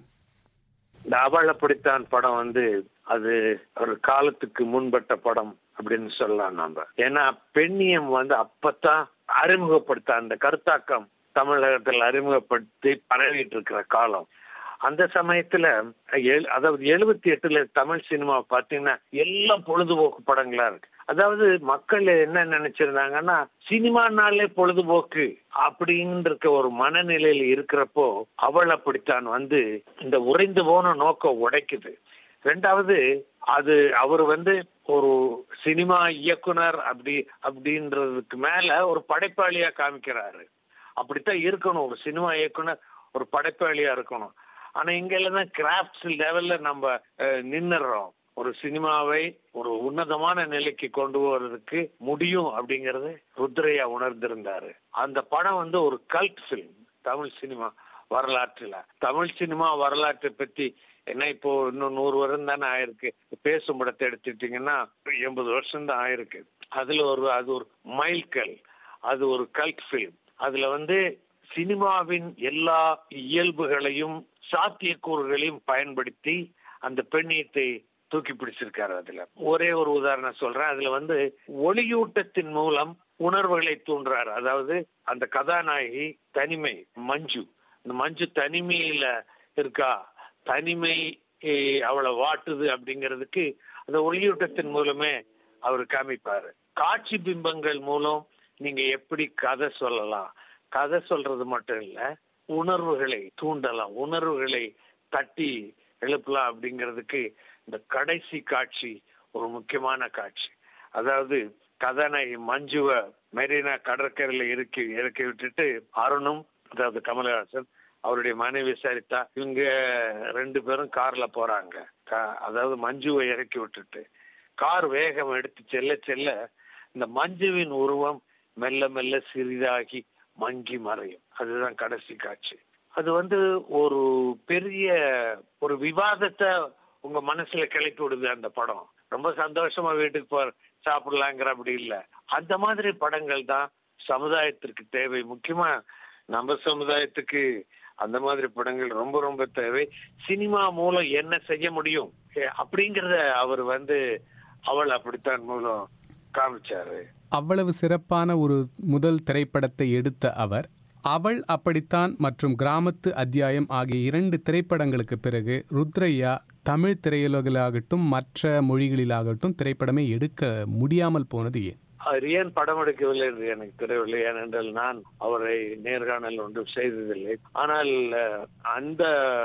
இந்த அவள் அப்படித்தான் படம் வந்து அது ஒரு காலத்துக்கு முன்பட்ட படம் அப்படின்னு சொல்லலாம் நாம ஏன்னா பெண்ணியம் வந்து அப்பத்தான் அறிமுகப்படுத்த அந்த கருத்தாக்கம் தமிழகத்தில் அறிமுகப்படுத்தி பரவிட்டு இருக்கிற காலம் அந்த சமயத்துல எழு- அதாவது எழுபத்தி எட்டுல தமிழ் சினிமா பாத்தீங்கன்னா எல்லாம் பொழுதுபோக்கு படங்களா இருக்கு அதாவது மக்கள் என்ன நினைச்சிருந்தாங்கன்னா சினிமானாலே பொழுதுபோக்கு அப்படின்ற ஒரு மனநிலையில் இருக்கிறப்போ அவள் அப்படித்தான் வந்து இந்த உறைந்து போன நோக்கம் உடைக்குது ரெண்டாவது அது அவர் வந்து ஒரு சினிமா இயக்குனர் அப்படி அப்படின்றதுக்கு மேல ஒரு படைப்பாளியா காமிக்கிறாரு அப்படித்தான் இருக்கணும் ஒரு சினிமா இயக்குனர் ஒரு படைப்பாளியா இருக்கணும் ஆனா இங்க எல்லாம் கிராஃப்ட்ஸ் லெவல்ல நம்ம அஹ், நின்னுறோம் ஒரு சினிமாவை ஒரு உன்னதமான நிலைக்கு கொண்டு போறதுக்கு முடியும் அப்படிங்கறது ருத்ரையா உணர்ந்திருந்தாரு அந்த படம் வந்து ஒரு கல்ட் ஃபிலிம் தமிழ் சினிமா வரலாற்றுல தமிழ் சினிமா வரலாற்றை பத்தி என்ன இப்போ இன்னும் நூறு வருடம் தானே ஆயிருக்கு பேசும் படத்தை எடுத்துட்டீங்கன்னா எண்பது வருஷம் தான் ஆயிருக்கு அதுல ஒரு அது ஒரு மைல்கல் அது ஒரு கல்ட் ஃபிலிம் அதுல வந்து சினிமாவின் எல்லா இயல்புகளையும் சாத்தியக்கூறுகளையும் பயன்படுத்தி அந்த பெண்ணியத்தை தூக்கி பிடிச்சிருக்காரு அதுல ஒரே ஒரு உதாரணம் சொல்றேன் அதுல வந்து ஒளியூட்டத்தின் மூலம் உணர்வுகளை தூண்டுறாரு அதாவது அந்த கதாநாயகி தனிமை மஞ்சு இந்த மஞ்சு தனிமையில இருக்கா தனிமை eh, அவளை வாட்டுது அப்படிங்கிறதுக்கு அந்த ஒளியூட்டத்தின் மூலமே அவர் காமிப்பாரு காட்சி பிம்பங்கள் மூலம் நீங்க எப்படி கதை சொல்லலாம் கதை சொல்றது மட்டும் இல்ல உணர்வுகளை தூண்டலாம் உணர்வுகளை தட்டி எழுப்பலாம் அப்படிங்கிறதுக்கு இந்த கடைசி காட்சி ஒரு முக்கியமான காட்சி அதாவது கதாநாயகி மஞ்சுவ மெரினா கடற்கரையில இறக்கி இறக்கி விட்டுட்டு அருணும் அதாவது கமலஹாசன் அவருடைய மனைவி சரிதா இவங்க ரெண்டு பேரும் கார்ல போறாங்க கா- அதாவது மஞ்சுவை இறக்கி விட்டுட்டு கார் வேகம் எடுத்து செல்ல செல்ல இந்த மஞ்சுவின் உருவம் மெல்ல மெல்ல சிறிதாகி மங்கி மறையும் அதுதான் கடைசி காட்சி அது வந்து ஒரு பெரிய ஒரு விவாதத்தை உங்க மனசுல கிளப்பி விடுது அந்த படம் ரொம்ப சந்தோஷமா வீட்டுக்கு போ சாப்பிடலாங்கிற அப்படி இல்ல அந்த மாதிரி படங்கள் தான் சமுதாயத்திற்கு தேவை முக்கியமா நம்ம சமுதாயத்துக்கு அந்த மாதிரி படங்கள் ரொம்ப ரொம்ப தேவை சினிமா மூலம் என்ன செய்ய முடியும் ஏ, அப்படிங்கறத அவர் வந்து அவள் அப்படித்தான் மூலம் காமிச்சாரு அவ்வளவு சிறப்பான ஒரு முதல் திரைப்படத்தை எடுத்த அவர் அவள் அப்படித்தான் மற்றும் கிராமத்து அத்தியாயம் ஆகிய இரண்டு திரைப்படங்களுக்கு பிறகு ருத்ரையா தமிழ் திரையுலகிலாகட்டும் மற்ற மொழிகளிலாகட்டும் திரைப்படமே எடுக்க முடியாமல் போனது ஏன் அவர் ஏன் படம் எடுக்கவில்லை என்று எனக்கு தெரியவில்லை ஏனென்றால் நான் அவரை நேர்காணல் ஒன்றும் செய்ததில்லை ஆனால் அஹ், அந்த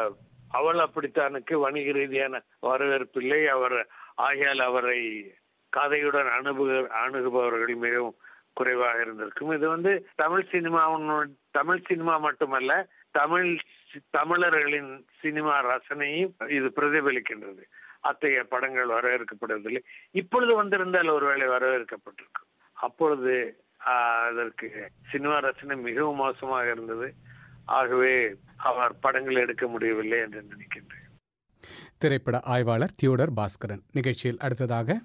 அவள் அப்படித்தானுக்கு வணிக ரீதியான வரவேற்பில்லை அவர் ஆகையால் அவரை கதையுடன் அணுகு அணுகுபவர்கள் மிகவும் குறைவாக இருந்திருக்கும் இது வந்து தமிழ் சினிமாவின் தமிழ் சினிமா மட்டுமல்ல தமிழ் சி- தமிழர்களின் சினிமா ரசனையும் இது பிரதிபலிக்கின்றது அத்தகைய படங்கள் வரவேற்கப்படுவதில்லை இப்பொழுது வந்திருந்தால் ஒருவேளை வரவேற்கப்பட்டிருக்கும் அப்பொழுது ஆஹ், அதற்கு சினிமா ரசனை மிகவும் மோசமாக இருந்தது ஆகவே அவர் படங்கள் எடுக்க முடியவில்லை என்று நினைக்கின்றேன் திரைப்பட ஆய்வாளர் தியோடர் பாஸ்கரன் நிகழ்ச்சியில் அடுத்ததாக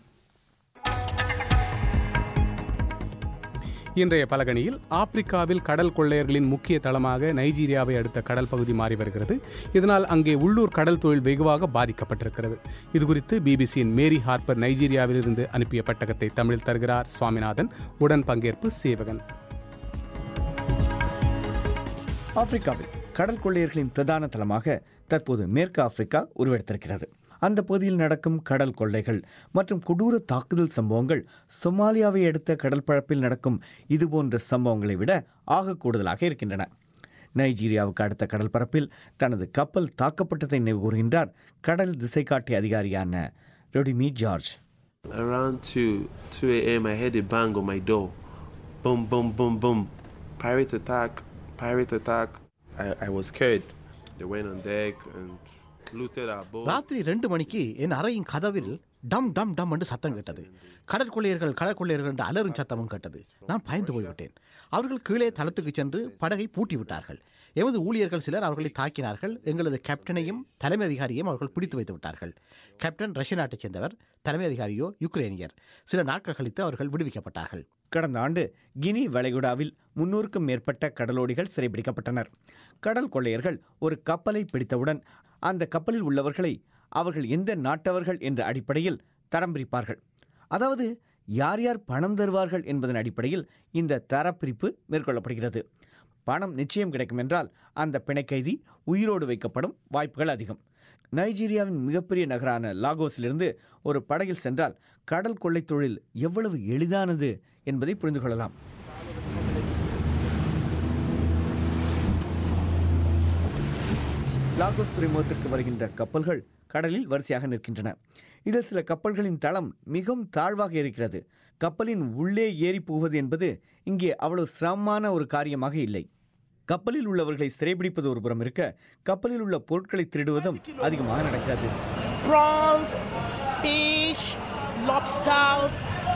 இன்றைய பலகணியில் ஆப்பிரிக்காவில் கடல் கொள்ளையர்களின் முக்கிய தளமாக நைஜீரியாவை அடுத்த கடல் பகுதி மாறி வருகிறது இதனால் அங்கே உள்ளூர் கடல் தொழில் வெகுவாக பாதிக்கப்பட்டிருக்கிறது இதுகுறித்து பிபிசியின் மேரி ஹார்ப்பர் நைஜீரியாவிலிருந்து அனுப்பிய பட்டகத்தை தமிழில் தருகிறார் சுவாமிநாதன் உடன் பங்கேற்பு சேவகன் ஆப்பிரிக்காவில் கடல் கொள்ளையர்களின் பிரதான தளமாக தற்போது மேற்கு ஆப்பிரிக்கா உருவெடுத்திருக்கிறது அந்த பகுதியில் நடக்கும் கடல் கொள்ளைகள் மற்றும் கொடூர தாக்குதல் சம்பவங்கள் சொமாலியாவை அடுத்த கடல் பரப்பில் நடக்கும் இதுபோன்ற சம்பவங்களை விட ஆக கூடுதலாக இருக்கின்றன நைஜீரியாவுக்கு அடுத்த கடல் பரப்பில் தனது கப்பல் தாக்கப்பட்டதை நினைவு கூறுகின்றார் கடல் திசைகாட்டி அதிகாரியான Rotimi George Around 2, 2 a.m., I heard a bang on my door. Boom, boom, boom, boom. Pirate attack, pirate attack. I, I was scared. They went on deck and looted our boat. ராத்திரி ரெண்டு மணிக்கு என் அறையின் கதவில் டம் டம் டம் என்று சத்தம் கேட்டது கடற்கொள்ளையர்கள் கடற்கொள்ளையர்கள் என்று அலறும் சத்தமும் கேட்டது நான் பயந்து போய்விட்டேன் அவர்கள் கீழே தளத்துக்கு சென்று படகை பூட்டி விட்டார்கள் எமது ஊழியர்கள் சிலர் அவர்களை தாக்கினார்கள் எங்களது கேப்டனையும் தலைமை அதிகாரியையும் அவர்கள் பிடித்து வைத்து விட்டார்கள் கேப்டன் ரஷ்ய நாட்டைச் சேர்ந்தவர் தலைமை அதிகாரியோ யுக்ரேனியர் சில நாட்கள் கழித்து அவர்கள் விடுவிக்கப்பட்டார்கள் கடந்த ஆண்டு கினி வளைகுடாவில் முன்னூறுக்கும் மேற்பட்ட கடலோடிகள் சிறைபிடிக்கப்பட்டனர் கடல் கொள்ளையர்கள் ஒரு கப்பலை பிடித்தவுடன் அந்த கப்பலில் உள்ளவர்களை அவர்கள் எந்த நாட்டவர்கள் என்ற அடிப்படையில் தரம் பிரிப்பார்கள் அதாவது யார் யார் பணம் தருவார்கள் என்பதன் அடிப்படையில் இந்த தரப்பிரிப்பு மேற்கொள்ளப்படுகிறது பணம் நிச்சயம் கிடைக்கும் என்றால் அந்த பிணைக்கைதி உயிரோடு வைக்கப்படும் வாய்ப்புகள் அதிகம் நைஜீரியாவின் மிகப்பெரிய நகரான லாகோஸிலிருந்து ஒரு படகில் சென்றால் கடல் கொள்ளை தொழில் எவ்வளவு எளிதானது என்பதை புரிந்து கொள்ளலாம் லாகோஸ் துறைமுகத்திற்கு வருகின்ற கப்பல்கள் கடலில் வரிசையாக நிற்கின்றன இதில் சில கப்பல்களின் தளம் மிகவும் தாழ்வாக இருக்கிறது கப்பலின் உள்ளே ஏறி போவது என்பது இங்கே அவ்வளவு சிரமமான ஒரு காரியமாக இல்லை கப்பலில் உள்ளவர்களை சிறைபிடிப்பது ஒரு புறம் இருக்க கப்பலில் உள்ள பொருட்களை திருடுவதும் அதிகமாக நடக்கிறது prawns, fish, lobsters,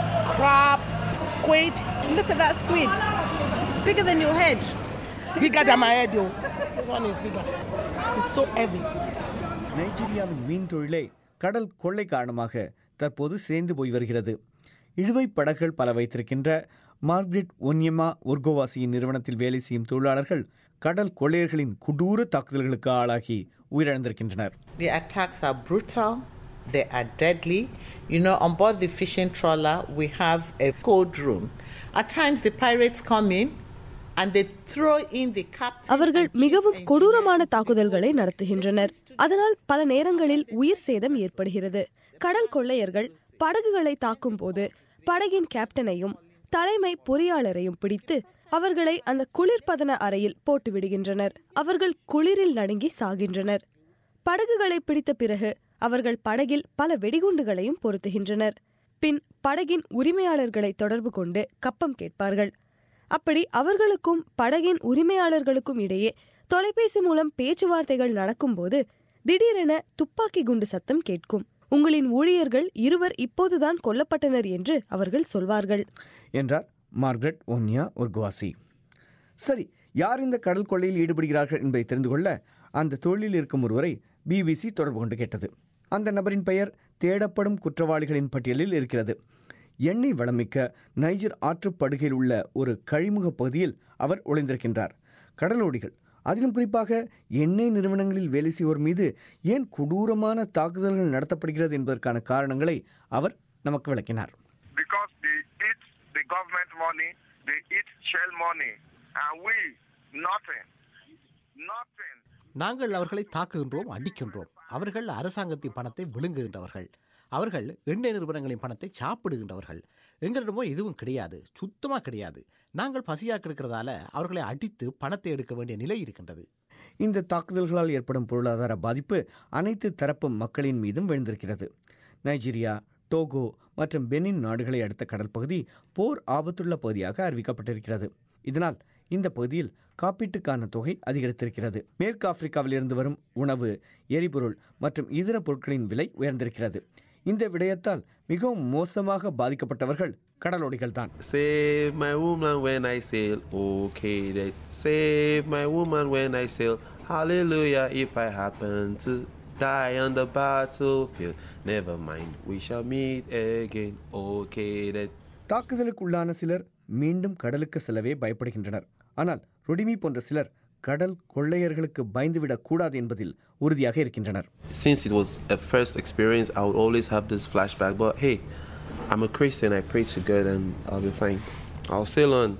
crab, squid. Look at that squid. It's bigger than your head. Bigger than my head, though. This one is bigger. It's so heavy. நைஜீரியாவின் மீன் தொழிலே கடல் கொள்ளை காரணமாக தற்போது சேர்ந்து போய் வருகிறது இழுவை படகுகள் பல வைத்திருக்கின்ற மார்க்ரெட் ஒன்யமா ஒர்கோவாசியின் நிறுவனத்தில் வேலை செய்யும் தொழிலாளர்கள் கடல் கொள்ளையர்களின் கொடூர தாக்குதல்களுக்கு ஆளாகி உயிரிழந்திருக்கின்றனர் The attacks are brutal, they are deadly. You know, on board the fishing trawler, we have a code room. At times, the pirates come in and they throw in the captain. அவர்கள் மிகவும் கொடூரமான தாக்குதல்களை நடத்துகின்றனர் அதனால் பல நேரங்களில் உயிர் சேதம் ஏற்படுகிறது கடல் கொள்ளையர்கள் படகுகளை தாக்கும் போது படகின் கேப்டனையும் தலைமை பொறியாளரையும் பிடித்து அவர்களை அந்த குளிர்பதன அறையில் போட்டு விடுகின்றனர் அவர்கள் குளிரில் நடுங்கி சாகின்றனர் படகுகளை பிடித்த பிறகு அவர்கள் படகில் பல வெடிகுண்டுகளையும் பொருத்துகின்றனர் பின் படகின் உரிமையாளர்களை தொடர்பு கொண்டு கப்பம் கேட்பார்கள் அப்படி அவர்களுக்கும் படகின் உரிமையாளர்களுக்கும் இடையே தொலைபேசி மூலம் பேச்சுவார்த்தைகள் நடக்கும்போது திடீரென துப்பாக்கி குண்டு சத்தம் கேட்கும் உங்களின் ஊழியர்கள் இருவர் இப்போதுதான் கொல்லப்பட்டனர் என்று அவர்கள் சொல்வார்கள் என்றார் மார்க்ரெட் ஒன்யா ஒர்குவாசி சரி யார் இந்த கடல் கொள்ளையில் ஈடுபடுகிறார்கள் என்பதை தெரிந்து கொள்ள அந்த தொழிலில் இருக்கும் ஒருவரை பிபிசி தொடர்பு கொண்டு கேட்டது அந்த நபரின் பெயர் தேடப்படும் குற்றவாளிகளின் பட்டியலில் இருக்கிறது எண்ணெய் வளமிக்க நைஜர் ஆற்றுப்படுகையில் உள்ள ஒரு கழிமுக பகுதியில் அவர் ஒளிந்திருக்கின்றார் கடலோடிகள் அதிலும் குறிப்பாக எண்ணெய் நிறுவனங்களில் வேலை செய்வோர் மீது ஏன் கொடூரமான தாக்குதல்கள் நடத்தப்படுகிறது என்பதற்கான காரணங்களை அவர் நமக்கு விளக்கினார் because they eat the government money, they eat shell money, and we nothing, nothing. நாங்கள் அவர்களை தாக்குகின்றோம் அடிக்கின்றோம் அவர்கள் அரசாங்கத்தின் பணத்தை விழுங்குகின்றவர்கள் அவர்கள் எண்ணெய் நிறுவனங்களின் பணத்தை சாப்பிடுகின்றவர்கள் எங்களிடமோ எதுவும் கிடையாது சுத்தமாக கிடையாது நாங்கள் பசியாக இருக்கிறதால அவர்களை அடித்து பணத்தை எடுக்க வேண்டிய நிலை இருக்கின்றது இந்த தாக்குதல்களால் ஏற்படும் பொருளாதார பாதிப்பு அனைத்து தரப்பு மக்களின் மீதும் விழுந்திருக்கிறது நைஜீரியா டோகோ மற்றும் பெனின் நாடுகளை அடுத்த கடல் பகுதி போர் ஆபத்துள்ள பகுதியாக அறிவிக்கப்பட்டிருக்கிறது இதனால் இந்த பகுதியில் காப்பீட்டுக்கான தொகை அதிகரித்திருக்கிறது மேற்கு ஆப்பிரிக்காவில் இருந்து வரும் உணவு எரிபொருள் மற்றும் இதர பொருட்களின் விலை உயர்ந்திருக்கிறது இந்த விடயத்தால் மிகவும் மோசமாக பாதிக்கப்பட்டவர்கள் கடலோடிகள் தான் Save my woman when I sail, okay that. Save my woman when I sail, hallelujah. If I happen to die on the battlefield, never mind, we shall meet again, okay that. தாக்குதலுக்குள்ளான சிலர் மீண்டும் கடலுக்கு செல்லவே பயப்படுகின்றனர் ஆனால் ரொடிமி போன்ற சிலர் கடல் கொள்ளையர்களுக்கு பயந்துவிடக் கூடாது என்பதில் உறுதியாக இருக்கின்றனர் Since it was a first experience, I would always have this flashback. But hey, I'm a Christian. I pray to God, and I'll be fine. I'll sail on.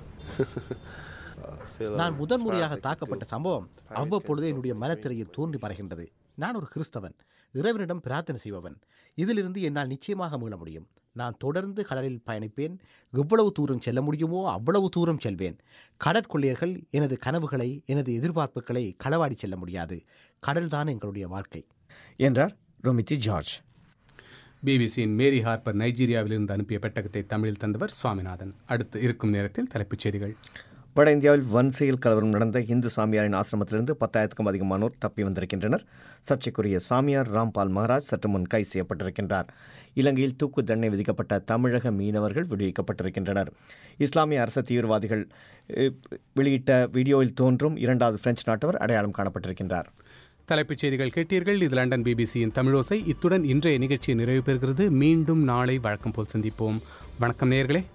I'll sail on நான் as முதன் far முறையாக as I can தாக்கப்பட்ட go. சம்பவம் அவ்வப்பொழுது என்னுடைய மனத்திரையில் தோன்றி மறைகின்றது நான் ஒரு கிறிஸ்தவன் இறைவனிடம் பிரார்த்தனை செய்பவன் இதிலிருந்து என்னால் நிச்சயமாக மீள முடியும் நான் தொடர்ந்து கடலில் பயணிப்பேன் எவ்வளவு தூரம் செல்ல முடியுமோ அவ்வளவு தூரம் செல்வேன் கடற்கொள்ளையர்கள் எனது கனவுகளை எனது எதிர்பார்ப்புகளை களவாடி செல்ல முடியாது கடல்தான் எங்களுடைய வாழ்க்கை என்றார் ரொமித்தி ஜார்ஜ் பிபிசியின் மேரி ஹார்ப்பர் நைஜீரியாவிலிருந்து அனுப்பிய பெட்டகத்தை தமிழில் தந்தவர் சுவாமிநாதன் அடுத்து இருக்கும் நேரத்தில் தலைப்புச் செய்திகள் வட இந்தியாவில் வன்செயல் கலவரம் நடந்த இந்து சாமியாரின் ஆசிரமத்திலிருந்து பத்தாயிரத்துக்கும் அதிகமானோர் தப்பி வந்திருக்கின்றனர் சர்ச்சைக்குரிய சாமியார் ராம்பால் மகாராஜ் சற்று முன் கைது செய்யப்பட்டிருக்கின்றார் இலங்கையில் தூக்கு தண்டனை விதிக்கப்பட்ட தமிழக மீனவர்கள் விடுவிக்கப்பட்டிருக்கின்றனர் இஸ்லாமிய அரச தீவிரவாதிகள் அஹ், வெளியிட்ட வீடியோவில் தோன்றும் இரண்டாவது பிரெஞ்சு நாட்டவர் அடையாளம் காணப்பட்டிருக்கின்றார் தலைப்புச் செய்திகள் கேட்டீர்கள் இது லண்டன் பிபிசியின் தமிழோசை இத்துடன் இன்றைய நிகழ்ச்சி நிறைவு பெறுகிறது மீண்டும் நாளை வழக்கம் போல் சந்திப்போம் வணக்கம் நேயர்களே